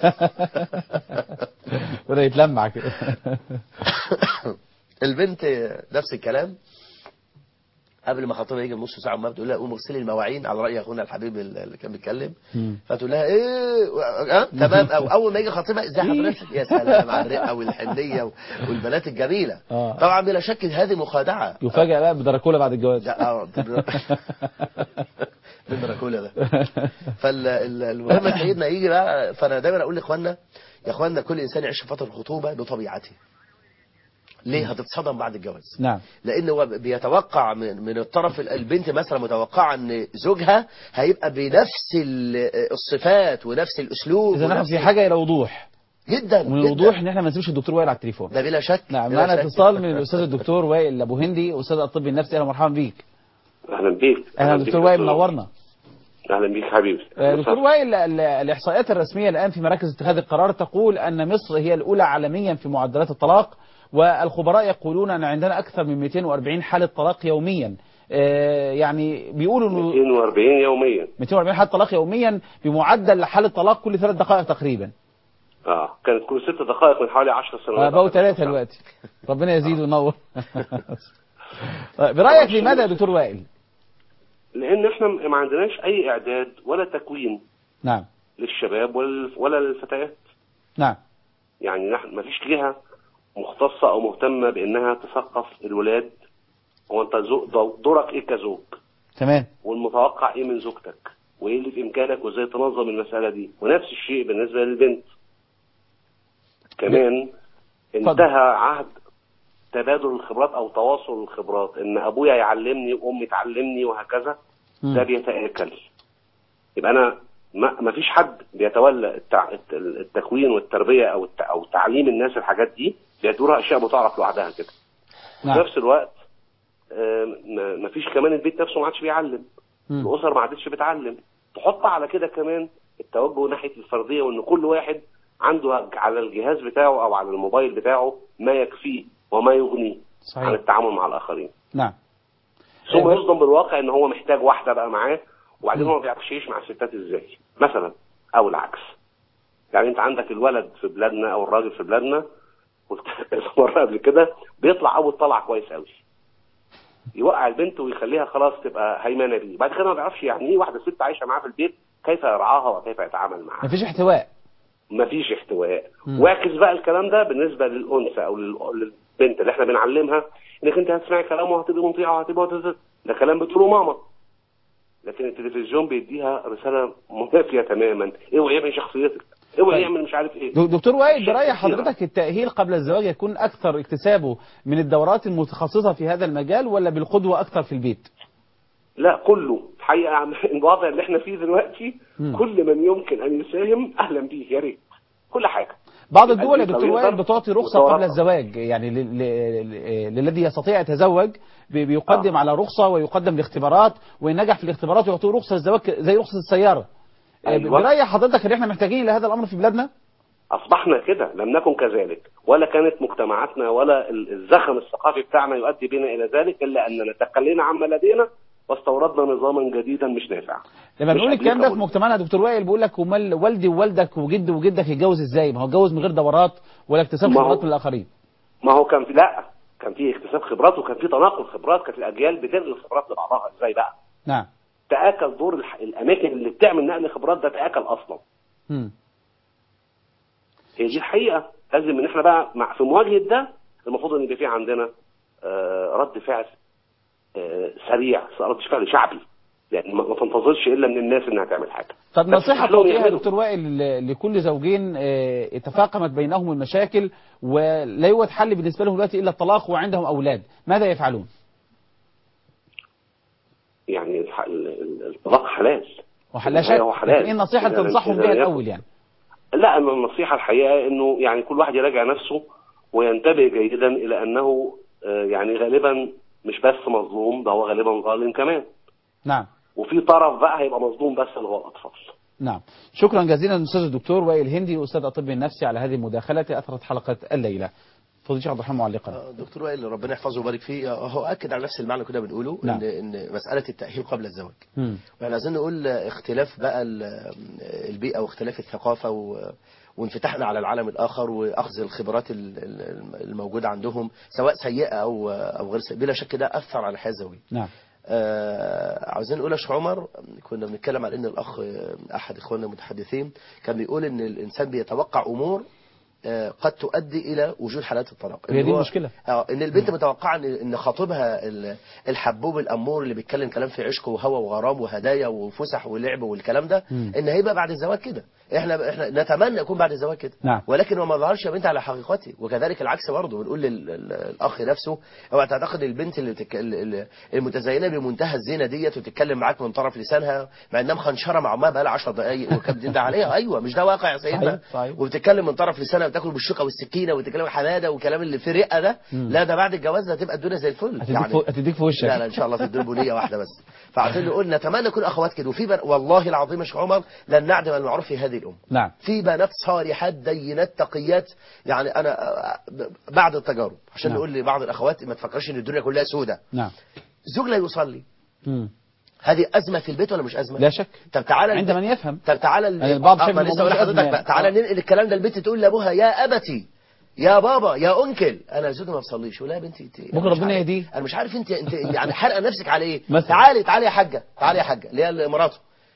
بدأ يتلمع كده البنت نفس الكلام قبل ما خطيبها يجي بنص ساعه ما بتقول لها قوم اغسلي المواعين على راي اخونا الحبيب اللي كان بيتكلم مم. فتقول لها ايه و- اه تمام او اول ما يجي خطيبها ازاي حضرتك يا سلام على الرقه والحنيه و- والبنات الجميله آه. طبعا بلا شك هذه مخادعه يفاجئ بقى بدراكولا بعد الجواز ده اه من دراكولا ده فالمهم سيدنا يجي بقى فانا دايما اقول لاخواننا يا اخواننا كل انسان يعيش في فتره الخطوبه بطبيعته ليه هتتصدم بعد الجواز نعم لان هو بيتوقع من من الطرف ال- البنت مثلا متوقعه ان زوجها هيبقى بنفس ال- الصفات ونفس الاسلوب اذا نحن ونفس- في حاجه الى وضوح جدا ومن جداً. الوضوح ان احنا ما نسيبش الدكتور وائل على التليفون ده بلا شك نعم بلا معنا شك. اتصال من الاستاذ الدكتور وائل ابو هندي استاذ الطب النفسي اهلا ومرحبا بيك اهلا بيك اهلا بيك دكتور وائل دكتور. منورنا اهلا بيك حبيبي آه، دكتور وائل ال- الاحصائيات الرسميه الان في مراكز اتخاذ القرار تقول ان مصر هي الاولى عالميا في معدلات الطلاق والخبراء يقولون ان عندنا اكثر من 240 حاله طلاق يوميا آه، يعني بيقولوا انه 240 يوميا 240 حاله طلاق يوميا بمعدل حاله طلاق كل ثلاث دقائق تقريبا اه كانت كل ست دقائق من حوالي 10 آه، سنوات بقوا ثلاثه دلوقتي ربنا يزيد وينور طيب، برايك لماذا يا دكتور وائل لان احنا ما عندناش اي اعداد ولا تكوين نعم للشباب ولا ولا للفتيات نعم يعني نحن ما فيش جهه مختصه او مهتمه بانها تثقف الولاد هو انت زو- دو- دورك ايه كزوج تمام والمتوقع ايه من زوجتك وايه اللي في امكانك وازاي تنظم المساله دي ونفس الشيء بالنسبه للبنت كمان انتهى عهد تبادل الخبرات او تواصل الخبرات ان ابويا يعلمني وامي تعلمني وهكذا مم. ده بيتاكل يبقى انا ما ما فيش حد بيتولى التع... التكوين والتربيه او الت... او تعليم الناس الحاجات دي بيدورها اشياء بتعرف لوحدها كده في نعم نفس الوقت ما فيش كمان البيت نفسه ما عادش بيعلم مم. الاسر ما عادتش بتعلم تحط على كده كمان التوجه ناحيه الفرديه وان كل واحد عنده على الجهاز بتاعه او على الموبايل بتاعه ما يكفيه وما يغنيه عن صحيح التعامل مع الاخرين نعم ثم آه، يصدم بالواقع ان هو محتاج واحده بقى معاه وبعدين هو ما بيعرفش يعيش مع الستات ازاي مثلا او العكس يعني انت عندك الولد في بلادنا او الراجل في بلادنا قلت كذا مره قبل كده بيطلع اول طلعه كويس قوي يوقع البنت ويخليها خلاص تبقى هيمنه بيه بعد كده ما بيعرفش يعني ايه واحده ست عايشه معاه في البيت كيف يرعاها وكيف يتعامل معاها مفيش احتواء مفيش احتواء مم. واعكس بقى الكلام ده بالنسبه للانثى او لل- للبنت اللي احنا بنعلمها انك انت هتسمعي كلامه وهتبقي مطيعه وهتبقى وهتبقى- ده كلام بتقوله ماما لكن التلفزيون بيديها رساله منافيه تماما اوعي يعمل شخصيتك اوعي طيب. يعمل مش عارف ايه دو- دكتور وائل أشياء برأي كثيرة. حضرتك التأهيل قبل الزواج يكون أكثر اكتسابه من الدورات المتخصصة في هذا المجال ولا بالقدوة أكثر في البيت؟ لا كله الحقيقه الوضع اللي احنا فيه دلوقتي مم. كل من يمكن ان يساهم اهلا بيه يا ريت كل حاجه بعض الدول يا يقدر دكتور وائل بتعطي رخصة ودورات. قبل الزواج يعني لل- لل- للذي يستطيع يتزوج بي- بيقدم على رخصة ويقدم لاختبارات وإن نجح في الاختبارات يعطوه رخصة الزواج زي رخصة السيارة أيوة. برأي حضرتك ان احنا محتاجين لهذا الأمر في بلادنا؟ اصبحنا كده لم نكن كذلك ولا كانت مجتمعاتنا ولا ال- الزخم الثقافي بتاعنا يؤدي بنا الى ذلك الا اننا تخلينا عما لدينا واستوردنا نظاما جديدا مش نافع لما مش بنقول الكلام ده في applicable. مجتمعنا يا دكتور وائل بيقول لك امال والدي ووالدك وجد وجدك يتجوز ازاي؟ ما هو اتجوز من غير دورات ولا اكتساب ما هو- خبرات من الآخرين. ما هو كان في لا كان في اكتساب خبرات وكان في تناقل خبرات كانت الاجيال بتنقل الخبرات لبعضها ازاي بقى نعم. تاكل دور الح... الاماكن اللي بتعمل نقل خبرات ده تاكل اصلا مم. هي دي الحقيقه لازم ان احنا بقى مع في مواجهه ده المفروض ان يبقى في عندنا آه، رد فعل آه، سريع رد فعل شعبي يعني ما ما تنتظرش الا من الناس انها تعمل حاجه طب بس نصيحة تسمح لهم توجيهها يا يعملوا. دكتور وائل ل- لكل زوجين آه، تفاقمت بينهم المشاكل ولا يوجد حل بالنسبة لهم دلوقتي إلا الطلاق وعندهم أولاد ماذا يفعلون؟ يعني الح- ال- ال- الطلاق حلال وحلا الحقيقة شك هو حلال. ايه النصيحة اللي إذا- تنصحهم إذا بها يكن- الأول يعني؟ لا أنا النصيحة الحقيقة انه يعني كل واحد يراجع نفسه وينتبه جيدا الى انه آه، يعني غالبا مش بس مظلوم ده هو غالبا ظالم كمان نعم وفي طرف بقى هيبقى مظلوم بس اللي هو الاطفال نعم شكرا جزيلا للأستاذ الدكتور وائل هندي أستاذ الطب النفسي على هذه المداخلة أثرت حلقة الليلة فضيلة الشيخ عبد الرحمن معلقا آه، دكتور وائل ربنا يحفظه ويبارك فيه آه، هو اكد على نفس المعنى اللي كنا بنقوله نعم. ان ان مساله التاهيل قبل الزواج مم. واحنا عايزين نقول اختلاف بقى ال- البيئة واختلاف الثقافة و- وانفتاحنا على العالم الآخر وأخذ الخبرات ال- ال- الموجودة عندهم سواء سيئة أو أو غير سيئة بلا شك ده أثر على الحياة الزوجية. نعم آه عاوزين نقول يا شيخ عمر كنا بنتكلم عن ان الاخ آه، احد اخواننا المتحدثين كان بيقول ان الانسان بيتوقع امور آه، قد تؤدي الى وجود حالات الطلاق هي إن دي هو- المشكلة. اه ان البنت متوقعه ان ان خطيبها ال- الحبوب الامور اللي بيتكلم كلام في عشق وهوى وغرام وهدايا وفسح ولعب والكلام ده مم. ان هيبقى بعد الزواج كده احنا احنا نتمنى يكون بعد الزواج كده نعم. ولكن هو ما ظهرش يا بنت على حقيقته وكذلك العكس برضه بنقول للاخ نفسه اوعى تعتقد البنت اللي بتك... ال- ال- المتزينه بمنتهى الزينه ديت وتتكلم معاك من طرف لسانها مع انها مخنشره مع امها بقى لها 10 دقائق وكبد ده عليها ايوه مش ده واقع يا سيدنا صحيح، صحيح. وبتتكلم من طرف لسانها بتاكل بالشوكه والسكينه وتتكلم حماده والكلام اللي في الرقه ده مم. لا ده بعد الجواز ده هتبقى الدنيا زي الفل هتديك فوق- هتديك في وشك. لا لا ان شاء الله تديله بنيه واحده بس فعشان نقول نتمنى يكون اخوات كده وفي بن... والله العظيم يا شيخ عمر لن نعدم المعروف في هذه الامه نعم في بنات صالحات دينات تقيات يعني انا آه، ب- بعد التجارب عشان نعم. نقول لبعض الاخوات ما تفكرش ان الدنيا كلها سودة نعم زوج لا يصلي مم. هذه ازمه في البيت ولا مش ازمه لا شك طب تعالى عند من يفهم طب تعالى يعني البعض شايف ما الموضوع لسه اقول مش أزمة لحضرتك يعني. بقى تعالى آه. ننقل الكلام ده البنت تقول لابوها يا ابتي يا بابا يا انكل انا زوجي ما بصليش ولا يا بنتي انت أنا بكرة مش ربنا عارف- يهديه. انا مش عارف انت انت يعني حرقه نفسك على ايه مثلا. تعالي تعالي يا حاجه تعالي يا حاجه اللي هي مراته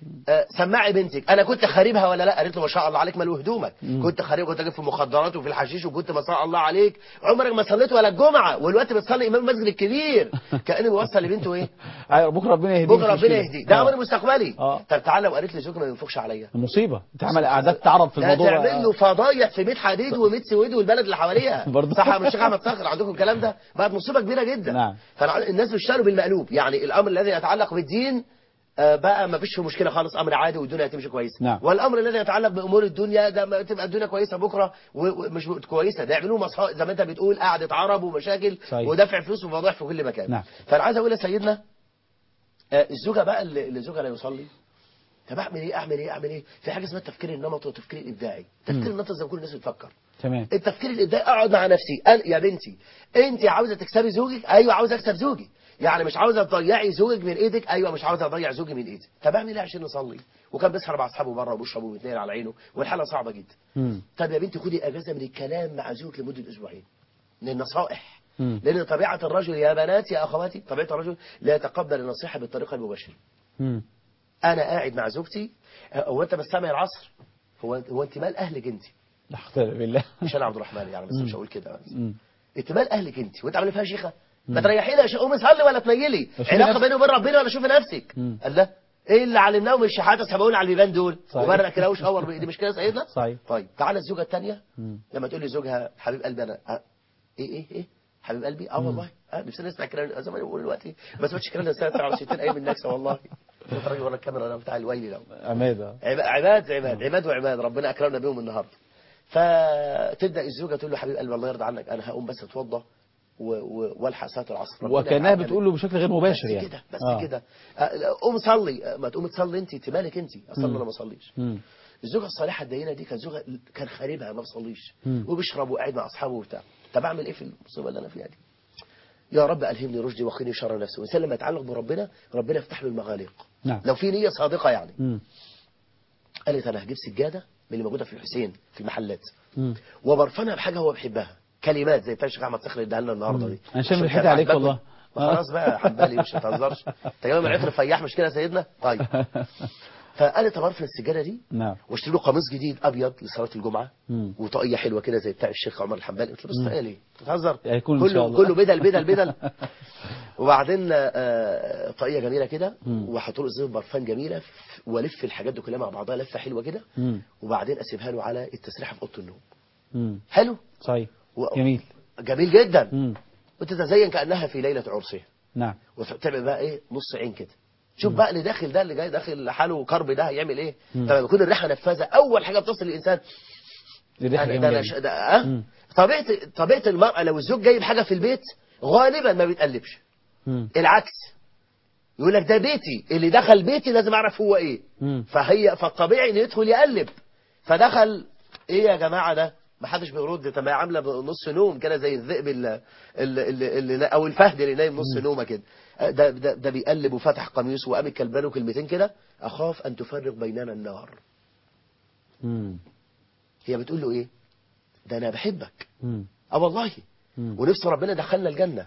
آه، سمعي بنتك انا كنت خاربها ولا لا قالت له ما شاء الله عليك مال هدومك كنت خارب كنت اجيب في المخدرات وفي الحشيش وكنت ما شاء الله عليك عمرك ما صليت ولا الجمعه والوقت بتصلي امام المسجد الكبير كان بيوصل لبنته ايه أيوة، بكره ربنا يهديه بكره مش ربنا مشكلة. يهديه ده آه. امر مستقبلي آه. طب تعالى وقالت لي زوجي ما ينفخش عليا مصيبه تعمل قعدات تعرض في ده الموضوع تعمل له فضايح في بيت حديد وميت سويد والبلد اللي حواليها برضه. صح يا مش احمد صخر عندكم الكلام ده بقت مصيبه كبيره جدا نعم. فالناس بيشتغلوا بالمقلوب يعني الامر الذي يتعلق بالدين آه، بقى ما فيش فيه مشكله خالص امر عادي والدنيا هتمشي كويسه نعم. والامر الذي يتعلق بامور الدنيا ده ما تبقى الدنيا كويسه بكره و- ومش كويسه ده يعملوا مصح زي ما انت بتقول قعده عرب ومشاكل صحيح. ودفع فلوس وفضائح في كل مكان نعم. فانا عايز اقول يا سيدنا آه، الزوجه بقى اللي اللي زوجها لا يصلي طب اعمل ايه اعمل ايه اعمل ايه في حاجه اسمها التفكير النمطي والتفكير الابداعي التفكير النمطي زي ما كل الناس بتفكر تمام التفكير الابداعي اقعد مع نفسي أنا يا بنتي انت عاوزه تكسبي زوجك ايوه عاوزه اكسب زوجي يعني مش عاوزه تضيعي زوجك من ايدك ايوه مش عاوزه اضيع زوجي من ايدي طب اعمل ايه عشان نصلي وكان بيسهر مع اصحابه بره وبيشرب وبيتنقل على عينه والحاله صعبه جدا مم. طب يا بنتي خدي اجازه من الكلام مع زوجك لمده اسبوعين من النصائح مم. لان طبيعه الرجل يا بنات يا اخواتي طبيعه الرجل لا يتقبل النصيحه بالطريقه المباشره مم. انا قاعد مع زوجتي هو انت بتسمع العصر هو هو انت مال اهلك انت لا حول بالله مش انا عبد الرحمن يعني بس مش هقول كده مم. انت مال اهلك انت وانت عامله فيها شيخه ما تريحينا يا شيخ قومي صلي ولا تنيلي شوفي علاقه نفسك. بيني وبين ربنا ولا شوفي نفسك مم. قال لا ايه اللي علمناه من الشحاته سبقونا على البيبان دول صحيح. وبرق كده وشاور دي مش كده يا سيدنا صحيح طيب تعالى الزوجه الثانيه مم. لما تقول لزوجها حبيب قلبي انا أه. ايه ايه ايه حبيب قلبي اه والله اه نفسي نسمع كلام زي ما بقول دلوقتي ما سمعتش كلام ده سنه 67 ايام النكسه والله شوف راجل ورا الكاميرا انا بتاع الويلي لو عماده عب- عباد عباد عباد وعباد ربنا اكرمنا بيهم النهارده فتبدا الزوجه تقول له حبيب قلبي الله يرضى عنك انا هقوم بس اتوضى و- و- والحق صلاه العصر ربنا وكانها يعافيك. بتقول له بشكل غير مباشر بس يعني كده بس آه. كده آه، لا، قوم صلي آه، ما تقوم تصلي انت انت مالك انت اصلا مم. انا ما اصليش مم. الزوجه الصالحه الدينه دي كانت زوجه كان خاربها ما بصليش مم. وبيشرب وقاعد مع اصحابه وبتاع طب اعمل ايه في المصيبه اللي انا فيها دي يا رب الهمني رشدي وقيني شر نفسي الانسان لما يتعلق بربنا ربنا يفتح له المغاليق نعم لو في نيه صادقه يعني مم. قالت انا هجيب سجاده من اللي موجوده في الحسين في المحلات مم. وبرفنها بحاجه هو بيحبها كلمات زي بتاع الشيخ احمد صخر اداها لنا النهارده دي أنا شامم شوف ريحتها كان عليك عجبكم؟ والله. ما خلاص بقى يا حبالي مش هتهزرش انت جايب من العطر فياح مش كده يا سيدنا طيب فقالت طب ارفن السجاده دي نعم واشتري له قميص جديد ابيض لصلاه الجمعه مم. وطاقيه حلوه كده زي بتاع الشيخ عمر الحنبلي قلت له بص طاقيه ليه؟ بتهزر هيكون إن شاء كله الله. كله بدل بدل بدل وبعدين آه، طاقيه جميله كده مم. وحط له زيت برفان جميله ف- والف الحاجات دي كلها مع بعضها لفه حلوه كده مم. وبعدين اسيبها له على التسريحه في اوضه النوم مم. حلو صحيح و- جميل جميل جدا مم. وتتزين كانها في ليله عرسها نعم وتعمل بقى ايه نص عين كده شوف بقى اللي داخل ده اللي جاي داخل حاله كرب ده هيعمل ايه مم. طب يكون الريحه نفاذه اول حاجه بتصل للانسان دي ريحة انا ده جميلة انا دي. ش... ده أه؟ مم. طبيعه طبيعه المراه لو الزوج جايب حاجه في البيت غالبا ما بيتقلبش مم. العكس يقول لك ده بيتي اللي دخل بيتي لازم اعرف هو ايه مم. فهي فالطبيعي انه يدخل يقلب فدخل ايه يا جماعه ده ما حدش بيرد طب ما هي عامله بنص نوم كده زي الذئب اللي, اللي, اللي او الفهد اللي نايم نص نومه كده ده, ده, ده بيقلب وفتح قميصه وقام كلبانه كلمتين كده اخاف ان تفرق بيننا النار مم. هي بتقول له ايه ده انا بحبك مم. اه والله مم. ونفس ربنا دخلنا الجنة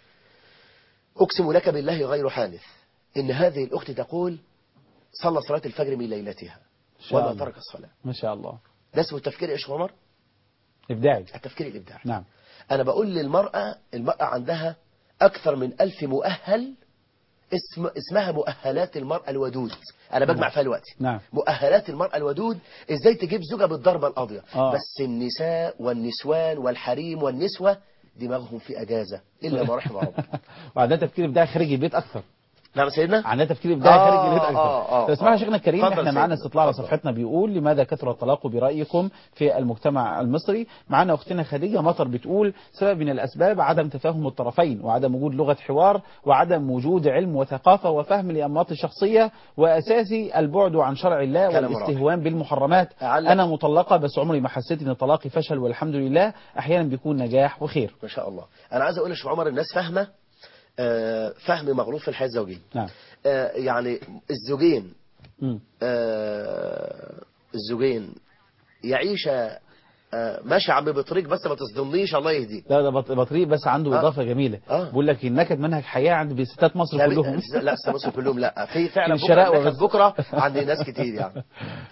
أقسم لك بالله غير حانث إن هذه الأخت تقول صلى صلاة الفجر من ليلتها شاء وما الله. ترك الصلاة ما شاء الله ده اسمه التفكير إيش عمر إبداعي التفكير الإبداعي نعم أنا بقول للمرأة المرأة عندها أكثر من ألف مؤهل اسم اسمها مؤهلات المرأة الودود أنا بجمع فيها الوقت نعم مؤهلات المرأة الودود ازاي تجيب زوجها بالضربة القاضية آه. بس النساء والنسوان والحريم والنسوة دماغهم في أجازة إلا ما رحم ربي وعندها تفكير إبداعي خارج البيت أكثر نعم سيدنا عندها تفكير ابداعي آه، خارج البيت آه، اكثر آه، فاسمعوا يا آه. شيخنا الكريم اتفضل احنا معانا سيدنا، استطلاع على اتفضل. صفحتنا بيقول لماذا كثر الطلاق برايكم في المجتمع المصري معانا اختنا خديجه مطر بتقول سبب من الاسباب عدم تفاهم الطرفين وعدم وجود لغه حوار وعدم وجود علم وثقافه وفهم لانماط الشخصيه واساسي البعد عن شرع الله كلام رائع. والاستهوان بالمحرمات أعلق. انا مطلقه بس عمري ما حسيت ان طلاقي فشل والحمد لله احيانا بيكون نجاح وخير ما شاء الله أنا عايز أقول يا شيخ عمر الناس فاهمة آه، فهم مغلوط في الحياة الزوجية نعم آه، يعني الزوجين مم. آه، الزوجين يعيش آه ماشي يا عم بطريق بس ما تصدمنيش الله يهديك لا ده بط- بطريق بس عنده آه. اضافه جميله آه. بيقول لك النكد منهج حياه عند ستات مصر لا كلهم لا لا مصر كلهم لا في فعلا في الشراء بكره وبس. نكد بكره عند ناس كتير يعني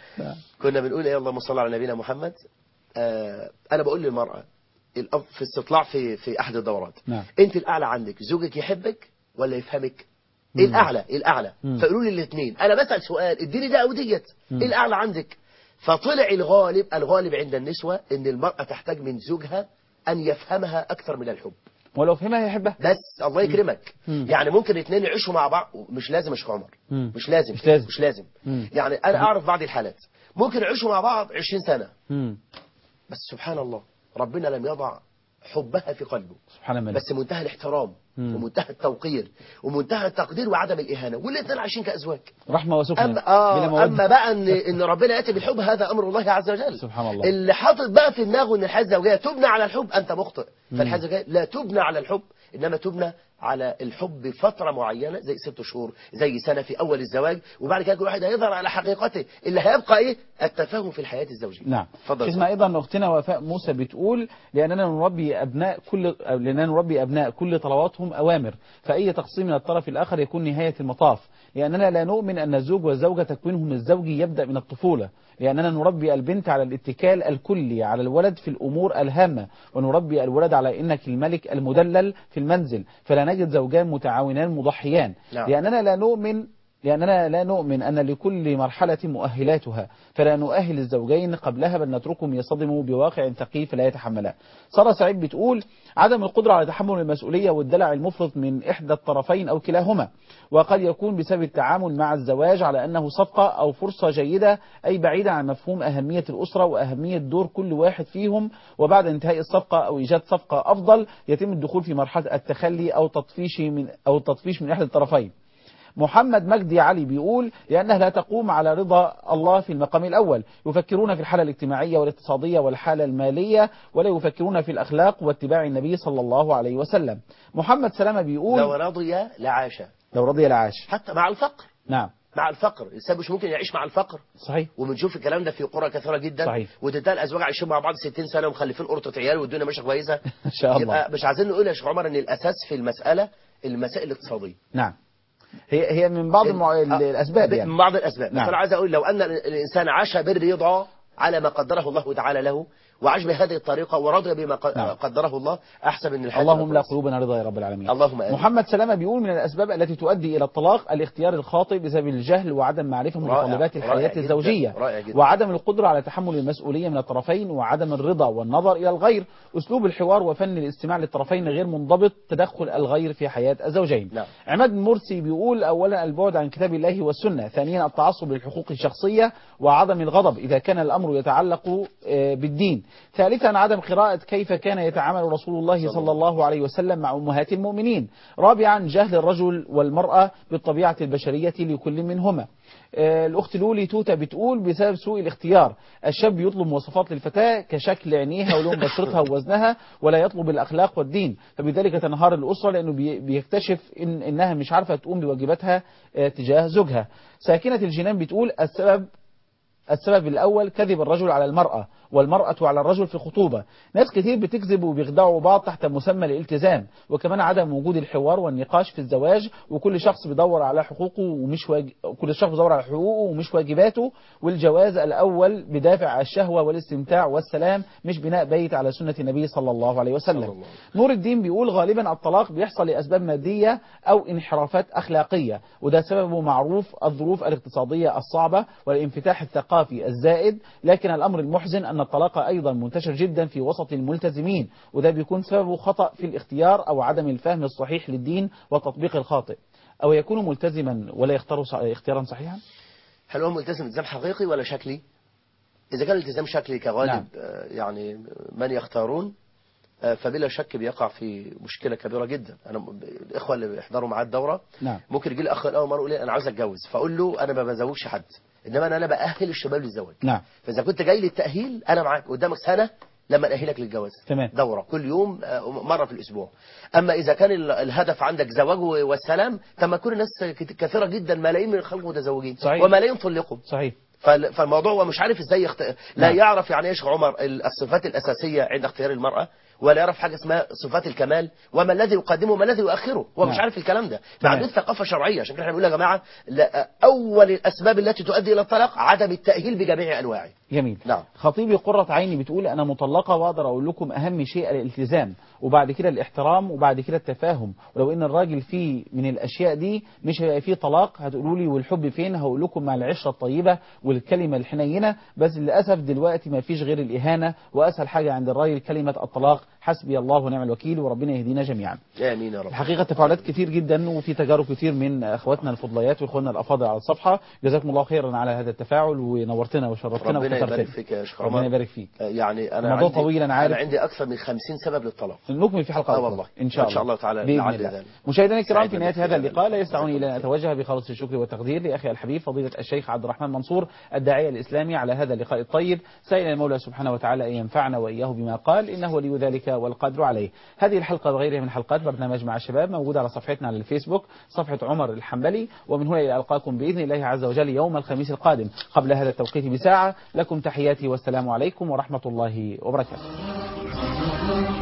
كنا بنقول ايه اللهم صل على نبينا محمد آه انا بقول للمراه الأب في استطلاع في في احد الدورات نعم. انت الاعلى عندك زوجك يحبك ولا يفهمك ايه الاعلى إيه الاعلى مم. فقولوا لي الاثنين انا بسال سؤال اديني ده او ديت ايه الاعلى عندك فطلع الغالب الغالب عند النسوه ان المراه تحتاج من زوجها ان يفهمها اكثر من الحب ولو فهمها يحبها بس الله يكرمك مم. يعني ممكن اثنين يعيشوا مع بعض مش لازم يا شيخ عمر مم. مش لازم مش لازم. مش لازم مم. يعني انا اعرف بعض الحالات ممكن يعيشوا مع بعض 20 سنه مم. بس سبحان الله ربنا لم يضع حبها في قلبه سبحان الملك بس منتهى الاحترام مم. ومنتهى التوقير ومنتهى التقدير وعدم الاهانه والاثنين عايشين كازواج رحمه وسكنه اما بلا اه مودة. اما بقى ان ان ربنا ياتي بالحب هذا امر الله عز وجل سبحان الله. اللي حاطط بقى في دماغه ان الحياه الزوجيه تبنى على الحب انت مخطئ فالحياه الزوجيه لا تبنى على الحب انما تبنى على الحب فتره معينه زي ست شهور زي سنه في اول الزواج وبعد كده كل واحد هيظهر على حقيقته اللي هيبقى ايه التفاهم في الحياه الزوجيه نعم اتفضل اسمها ايضا اختنا وفاء موسى بتقول لاننا نربي ابناء كل أو لاننا نربي ابناء كل طلباتهم اوامر فاي تقسيم من الطرف الاخر يكون نهايه المطاف لاننا لا نؤمن ان الزوج والزوجه تكوينهم الزوجي يبدا من الطفوله لاننا نربي البنت على الاتكال الكلي على الولد في الامور الهامه ونربي الولد على انك الملك المدلل في المنزل فلا نجد زوجان متعاونان مضحيان نعم. لاننا لا نؤمن لأننا لا نؤمن أن لكل مرحلة مؤهلاتها فلا نؤهل الزوجين قبلها بل نتركهم يصطدموا بواقع ثقيل فلا يتحملها سارة سعيد بتقول عدم القدرة على تحمل المسؤولية والدلع المفرط من إحدى الطرفين أو كلاهما وقد يكون بسبب التعامل مع الزواج على أنه صفقة أو فرصة جيدة أي بعيدة عن مفهوم أهمية الأسرة وأهمية دور كل واحد فيهم وبعد انتهاء الصفقة أو إيجاد صفقة أفضل يتم الدخول في مرحلة التخلي أو تطفيش من أو التطفيش من إحدى الطرفين محمد مجدي علي بيقول لأنها لا تقوم على رضا الله في المقام الأول يفكرون في الحالة الاجتماعية والاقتصادية والحالة المالية ولا يفكرون في الأخلاق واتباع النبي صلى الله عليه وسلم محمد سلامة بيقول لو رضي لعاش لو رضي العاش حتى مع الفقر نعم مع الفقر الانسان مش ممكن يعيش مع الفقر صحيح وبنشوف الكلام ده في قرى كثيره جدا صحيح. وتتلاقي الازواج عايشين مع بعض 60 سنه ومخلفين قرطه عيال والدنيا ماشيه كويسه إن شاء الله يبقى مش عايزين نقول يا شيخ عمر ان الاساس في المساله المسائل الاقتصاديه نعم هي هي من بعض المع... آه، الأسباب يعني من بعض الاسباب نعم. بس انا عايز اقول لو ان الانسان عاش بالرضا على ما قدره الله تعالى له وعاش بهذه الطريقه ورضي بما ق- نعم. قدره الله احسن من الحياه اللهم لا الأخرى. قلوبنا رضا يا رب العالمين اللهم آمين. محمد سلامة بيقول من الأسباب التي تؤدي إلى الطلاق الاختيار الخاطئ بسبب الجهل وعدم معرفة رائع، متطلبات رائع الحياة جداً، الزوجية رائع جداً. وعدم القدرة على تحمل المسؤولية من الطرفين وعدم الرضا والنظر إلى الغير أسلوب الحوار وفن الاستماع للطرفين غير منضبط تدخل الغير في حياة الزوجين نعم. عماد مرسي بيقول أولا البعد عن كتاب الله والسنة ثانيا التعصب للحقوق الشخصية وعدم الغضب إذا كان الأمر يتعلق آه، بالدين ثالثا عدم قراءة كيف كان يتعامل رسول الله صلى الله عليه وسلم مع أمهات المؤمنين رابعا جهل الرجل والمرأة بالطبيعة البشرية لكل منهما آه، الأخت لولي توتا بتقول بسبب سوء الاختيار الشاب يطلب مواصفات للفتاة كشكل عينيها ولون بشرتها ووزنها ولا يطلب الأخلاق والدين فبذلك تنهار الأسرة لأنه بي- بيكتشف إن إنها مش عارفة تقوم بواجباتها آه، تجاه زوجها ساكنة الجنان بتقول السبب السبب الأول كذب الرجل على المرأة والمرأة على الرجل في الخطوبة ناس كتير بتكذب وبيخدعوا بعض تحت مسمى الالتزام وكمان عدم وجود الحوار والنقاش في الزواج وكل شخص بيدور على حقوقه ومش واج... كل شخص بيدور على حقوقه ومش واجباته والجواز الأول بدافع الشهوة والاستمتاع والسلام مش بناء بيت على سنة النبي صلى الله عليه وسلم الله. نور الدين بيقول غالبا الطلاق بيحصل لأسباب مادية أو انحرافات أخلاقية وده سببه معروف الظروف الاقتصادية الصعبة والانفتاح الثقافي الزائد لكن الأمر المحزن أن الطلاق أيضا منتشر جدا في وسط الملتزمين وده بيكون سببه خطأ في الاختيار أو عدم الفهم الصحيح للدين والتطبيق الخاطئ أو يكون ملتزما ولا يختار ص- اختيارا صحيحا هل هو ملتزم التزام حقيقي ولا شكلي؟ إذا كان الالتزام شكلي كغالب نعم. آه، يعني من يختارون آه، فبلا شك بيقع في مشكلة كبيرة جدا أنا م- الإخوة اللي بيحضروا معاه الدورة نعم ممكن يجي لي أخ الأول مرة يقول لي أنا عاوز أتجوز فأقول له أنا ما بزوجش حد إنما أنا أنا بأهل الشباب للزواج نعم فإذا كنت جاي للتأهيل أنا معاك قدامك سنة لما نأهلك للجواز تمام. دورة كل يوم آه، مرة في الأسبوع أما إذا كان ال- الهدف عندك زواج والسلام طب ما كل الناس كت- كثيرة جدا ملايين من الخلق متزوجين صحيح. وملايين طلقوا صحيح فال- فالموضوع هو مش عارف ازاي يخت... لا نعم. يعرف يعني ايش عمر ال- الصفات الاساسيه عند اختيار المراه ولا يعرف حاجه اسمها صفات الكمال وما الذي يقدمه وما الذي يؤخره هو مش نعم. عارف الكلام ده تمام. معدود ثقافه شرعيه عشان كده احنا بنقول يا جماعه لا اول الاسباب التي تؤدي الى الطلاق عدم التاهيل بجميع انواعه جميل نعم. خطيبي قرة عيني بتقول أنا مطلقة وأقدر أقول لكم أهم شيء الالتزام وبعد كده الاحترام وبعد كده التفاهم ولو إن الراجل فيه من الأشياء دي مش هيبقى فيه طلاق هتقولوا لي والحب فين هقول لكم مع العشرة الطيبة والكلمة الحنينة بس للأسف دلوقتي ما فيش غير الإهانة وأسهل حاجة عند الراجل كلمة الطلاق حسبي الله ونعم الوكيل وربنا يهدينا جميعا امين يا رب الحقيقة تفاعلات كتير جدا وفي تجارب كتير من اخواتنا الفضليات واخواننا الافاضل على الصفحة جزاكم الله خيرا على هذا التفاعل ونورتنا وشرفتنا ربنا وكثرتنا. يبارك فيك يا شيخ ربنا عمر يبارك فيك يعني انا الموضوع عندي طويل أنا عارف. انا عندي اكثر من 50 سبب للطلاق نكمل في حلقة آه أخرى. والله. إن شاء الله إن شاء الله تعالى بإذن لعل الله ذلك. مشاهدينا الكرام في سعيد نهاية بك هذا يا اللقاء لا رب. يسعني إلا أن أتوجه بخالص الشكر والتقدير لأخي الحبيب فضيلة الشيخ عبد الرحمن منصور الداعية الإسلامي على هذا اللقاء الطيب سائل المولى سبحانه وتعالى أن ينفعنا وإياه بما قال إنه ولي ذلك والقادر عليه هذه الحلقة وغيرها من حلقات برنامج مع الشباب موجودة على صفحتنا على الفيسبوك صفحة عمر الحنبلي ومن هنا إلى ألقاكم بإذن الله عز وجل يوم الخميس القادم قبل هذا التوقيت بساعة لكم تحياتي والسلام عليكم ورحمة الله وبركاته